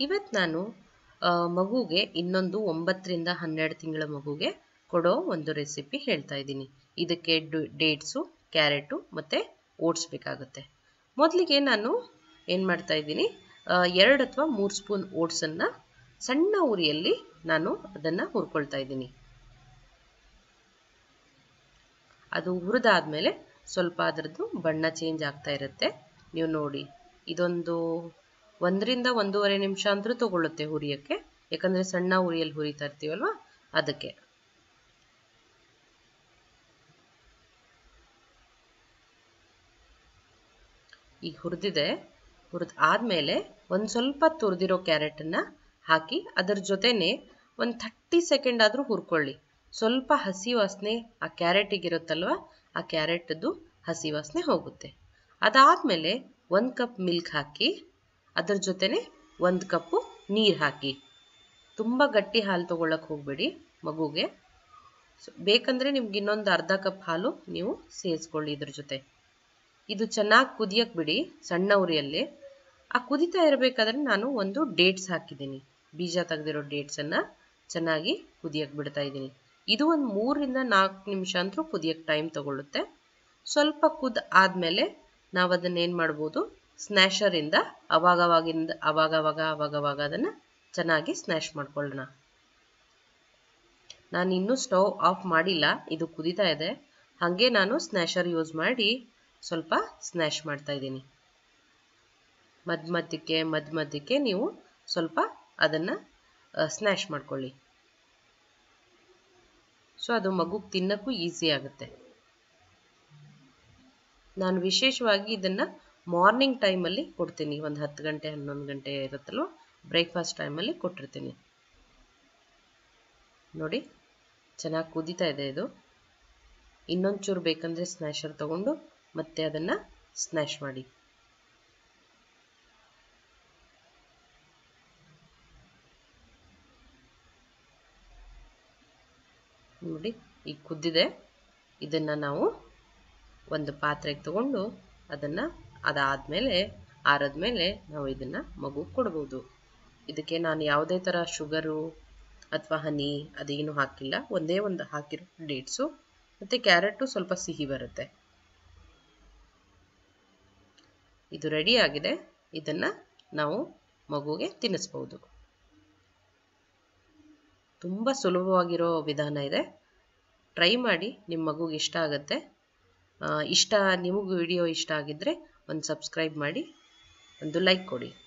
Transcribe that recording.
ಇವತ್ತು ನಾನು ಮಗುಗೆ ಇನ್ನೊಂದು ಒಂಬತ್ತರಿಂದ ಹನ್ನೆರಡು ತಿಂಗಳ ಮಗುಗೆ ಕೊಡೋ ಒಂದು ರೆಸಿಪಿ ಹೇಳ್ತಾ ಇದ್ದೀನಿ ಇದಕ್ಕೆ ಡೇಟ್ಸು ಕ್ಯಾರೆಟು ಮತ್ತು ಓಟ್ಸ್ ಬೇಕಾಗುತ್ತೆ ಮೊದಲಿಗೆ ನಾನು ಏನು ಮಾಡ್ತಾ ಇದ್ದೀನಿ ಎರಡು ಅಥವಾ ಮೂರು ಸ್ಪೂನ್ ಓಟ್ಸನ್ನು ಸಣ್ಣ ಉರಿಯಲ್ಲಿ ನಾನು ಅದನ್ನು ಹುರ್ಕೊಳ್ತಾ ಇದ್ದೀನಿ ಅದು ಹುರಿದಾದ್ಮೇಲೆ ಸ್ವಲ್ಪ ಅದರದ್ದು ಬಣ್ಣ ಚೇಂಜ್ ಆಗ್ತಾ ಇರುತ್ತೆ ನೀವು ನೋಡಿ ಇದೊಂದು ಒಂದರಿಂದ ಒಂದೂವರೆ ನಿಮಿಷ ಅಂತೂ ತಗೊಳ್ಳುತ್ತೆ ಹುರಿಯೋಕ್ಕೆ ಯಾಕಂದರೆ ಸಣ್ಣ ಉರಿಯಲ್ಲಿ ಹುರಿತಾ ಇರ್ತೀವಲ್ವ ಅದಕ್ಕೆ ಈಗ ಹುರಿದಿದೆ ಹುರಿದು ಆದಮೇಲೆ ಒಂದು ಸ್ವಲ್ಪ ತುರಿದಿರೋ ಕ್ಯಾರೆಟನ್ನು ಹಾಕಿ ಅದರ ಜೊತೆನೆ ಒಂದು ಥರ್ಟಿ ಸೆಕೆಂಡ್ ಆದರೂ ಹುರ್ಕೊಳ್ಳಿ ಸ್ವಲ್ಪ ಹಸಿ ವಾಸನೆ ಆ ಕ್ಯಾರೆಟಿಗಿರುತ್ತಲ್ವ ಆ ಕ್ಯಾರೆಟದ್ದು ಹಸಿ ವಾಸನೆ ಹೋಗುತ್ತೆ ಅದಾದಮೇಲೆ ಒಂದು ಕಪ್ ಮಿಲ್ಕ್ ಹಾಕಿ ಅದರ ಜೊತೆನೆ ಒಂದು ಕಪ್ಪು ನೀರು ಹಾಕಿ ತುಂಬ ಗಟ್ಟಿ ಹಾಲು ತೊಗೊಳಕ್ಕೆ ಹೋಗಬೇಡಿ ಮಗುಗೆ ಬೇಕಂದರೆ ನಿಮ್ಗೆ ಇನ್ನೊಂದು ಅರ್ಧ ಕಪ್ ಹಾಲು ನೀವು ಸೇರಿಸ್ಕೊಳ್ಳಿ ಇದ್ರ ಜೊತೆ ಇದು ಚೆನ್ನಾಗಿ ಕುದಿಯಕ್ಕೆ ಬಿಡಿ ಸಣ್ಣ ಉರಿಯಲ್ಲಿ ಆ ಕುದಿತಾ ಇರಬೇಕಾದ್ರೆ ನಾನು ಒಂದು ಡೇಟ್ಸ್ ಹಾಕಿದ್ದೀನಿ ಬೀಜ ತೆಗೆದಿರೋ ಡೇಟ್ಸನ್ನು ಚೆನ್ನಾಗಿ ಕುದಿಯಕ್ಕೆ ಬಿಡ್ತಾ ಇದ್ದೀನಿ ಇದು ಒಂದು ಮೂರರಿಂದ ನಾಲ್ಕು ನಿಮಿಷ ಅಂತೂ ಕುದಿಯಕ್ಕೆ ಟೈಮ್ ತಗೊಳ್ಳುತ್ತೆ ಸ್ವಲ್ಪ ಕುದ್ ಆದಮೇಲೆ ನಾವು ಅದನ್ನು ಏನು ಮಾಡ್ಬೋದು ಸ್ನ್ಯಾಶರಿಂದ ಅವಾಗವಾಗಿಂದ ಅವಾಗವಾಗ ಅವಾಗವಾಗ ಅದನ್ನು ಚೆನ್ನಾಗಿ ಸ್ನ್ಯಾಶ್ ಮಾಡ್ಕೊಳ್ಳೋಣ ನಾನು ಇನ್ನೂ ಸ್ಟವ್ ಆಫ್ ಮಾಡಿಲ್ಲ ಇದು ಕುದಿತಾ ಇದೆ ಹಾಗೆ ನಾನು ಸ್ನ್ಯಾಶರ್ ಯೂಸ್ ಮಾಡಿ ಸ್ವಲ್ಪ ಸ್ನ್ಯಾಶ್ ಮಾಡ್ತಾ ಇದ್ದೀನಿ ಮಧ್ಯ ಮಧ್ಯಕ್ಕೆ ಮಧ್ಯ ಮಧ್ಯಕ್ಕೆ ನೀವು ಸ್ವಲ್ಪ ಅದನ್ನು ಸ್ನ್ಯಾಶ್ ಮಾಡ್ಕೊಳ್ಳಿ ಸೊ ಅದು ಮಗುಗೆ ತಿನ್ನೋಕ್ಕೂ ಈಸಿ ಆಗುತ್ತೆ ನಾನು ವಿಶೇಷವಾಗಿ ಇದನ್ನು ಮಾರ್ನಿಂಗ್ ಟೈಮಲ್ಲಿ ಕೊಡ್ತೀನಿ ಒಂದು ಹತ್ತು ಗಂಟೆ ಹನ್ನೊಂದು ಗಂಟೆ ಇರುತ್ತಲ್ವ ಬ್ರೇಕ್ಫಾಸ್ಟ್ ಟೈಮಲ್ಲಿ ಕೊಟ್ಟಿರ್ತೀನಿ ನೋಡಿ ಚೆನ್ನಾಗಿ ಕುದೀತಾ ಇದೆ ಇದು ಇನ್ನೊಂದು ಚೂರು ಬೇಕಂದರೆ ಸ್ನ್ಯಾಶರ್ ತಗೊಂಡು ಮತ್ತೆ ಅದನ್ನು ಸ್ನ್ಯಾಶ್ ಮಾಡಿ ನೋಡಿ ಈಗ ಕುದ್ದಿದೆ ಇದನ್ನು ನಾವು ಒಂದು ಪಾತ್ರೆಗೆ ತಗೊಂಡು ಅದನ್ನು ಅದಾದಮೇಲೆ ಆರದ್ಮೇಲೆ ನಾವು ಇದನ್ನು ಮಗು ಕೊಡ್ಬೋದು ಇದಕ್ಕೆ ನಾನು ಯಾವುದೇ ಥರ ಶುಗರು ಅಥವಾ ಹನಿ ಅದೇನು ಹಾಕಿಲ್ಲ ಒಂದೇ ಒಂದು ಹಾಕಿರೋ ಡೇಟ್ಸು ಮತ್ತು ಕ್ಯಾರೆಟು ಸ್ವಲ್ಪ ಸಿಹಿ ಬರುತ್ತೆ ಇದು ರೆಡಿ ಆಗಿದೆ ಇದನ್ನು ನಾವು ಮಗುಗೆ ತಿನ್ನಿಸ್ಬೋದು ತುಂಬ ಸುಲಭವಾಗಿರೋ ವಿಧಾನ ಇದೆ ಟ್ರೈ ಮಾಡಿ ನಿಮ್ಮ ಮಗುಗೆ ಇಷ್ಟ ಆಗುತ್ತೆ ಇಷ್ಟ ನಿಮಗೂ ವಿಡಿಯೋ ಇಷ್ಟ ಆಗಿದ್ದರೆ ಒಂದು ಸಬ್ಸ್ಕ್ರೈಬ್ ಮಾಡಿ ಒಂದು ಲೈಕ್ ಕೊಡಿ